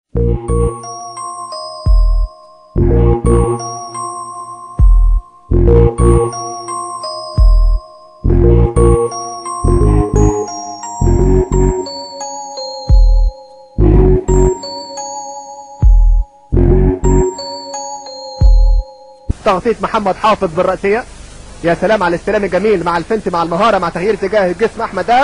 تغطية محمد حافظ بالرأسية يا سلام على الاستلام الجميل مع الفنت مع المهارة مع تغيير اتجاه الجسم أحمد دهب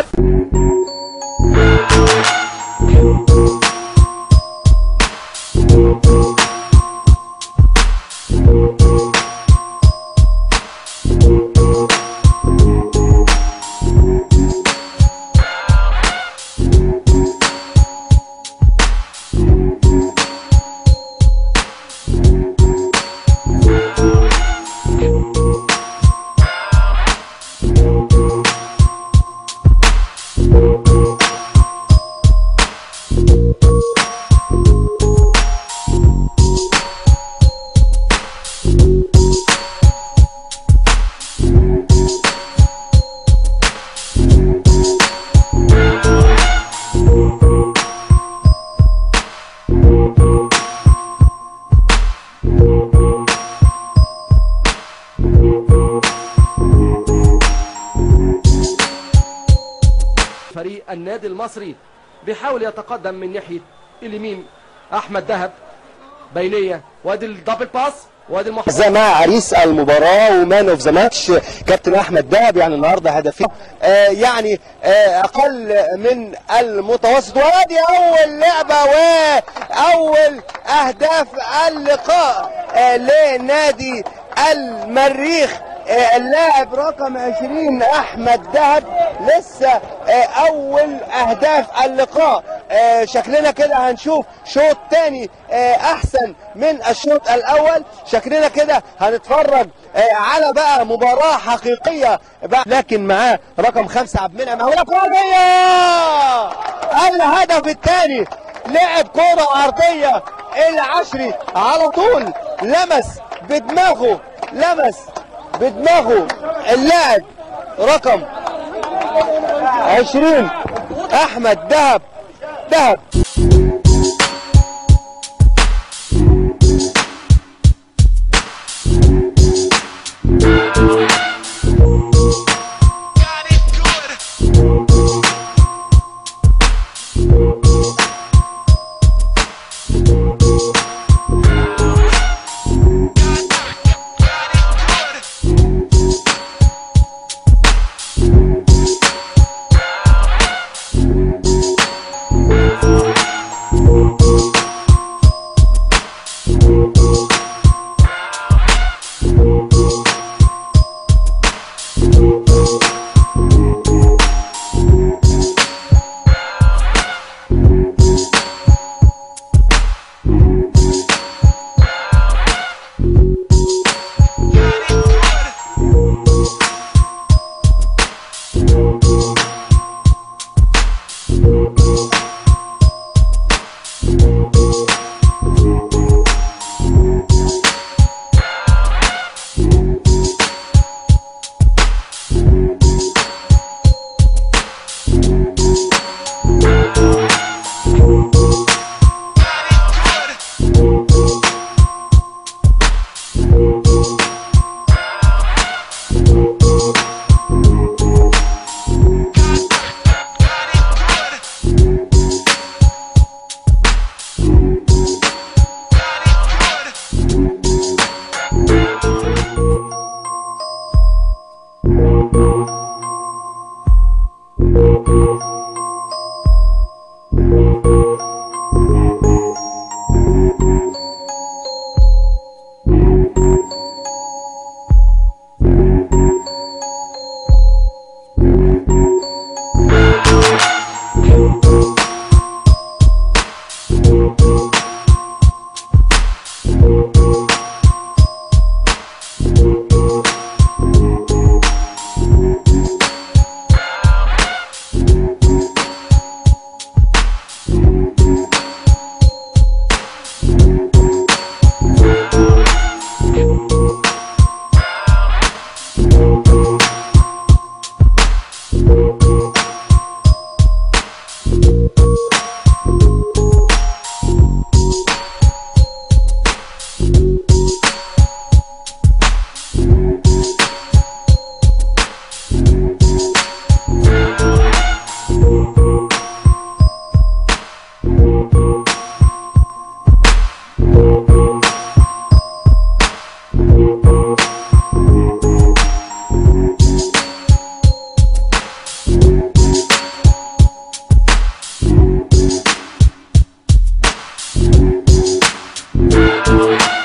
فريق النادي المصري بيحاول يتقدم من ناحية اليمين أحمد دهب بينية وادي الدبل باس وادي المحاولة زي ما عريس المباراة ومان اوف ذا ماتش كابتن احمد دهب يعني النهارده هدفين آه يعني آه اقل من المتوسط وادي اول لعبة واول اهداف اللقاء آه لنادي المريخ آه، اللاعب رقم 20 احمد دهب لسه آه، اول اهداف اللقاء آه، شكلنا كده هنشوف شوط تاني آه، احسن من الشوط الاول شكلنا كده هنتفرج آه، على بقى مباراة حقيقية بقى لكن معاه رقم خمسة عبد المنعم هو كورية الهدف الثاني لعب كرة عرضية العشري على طول لمس بدماغه لمس بدماغه اللاعب رقم 20 احمد دهب دهب Thank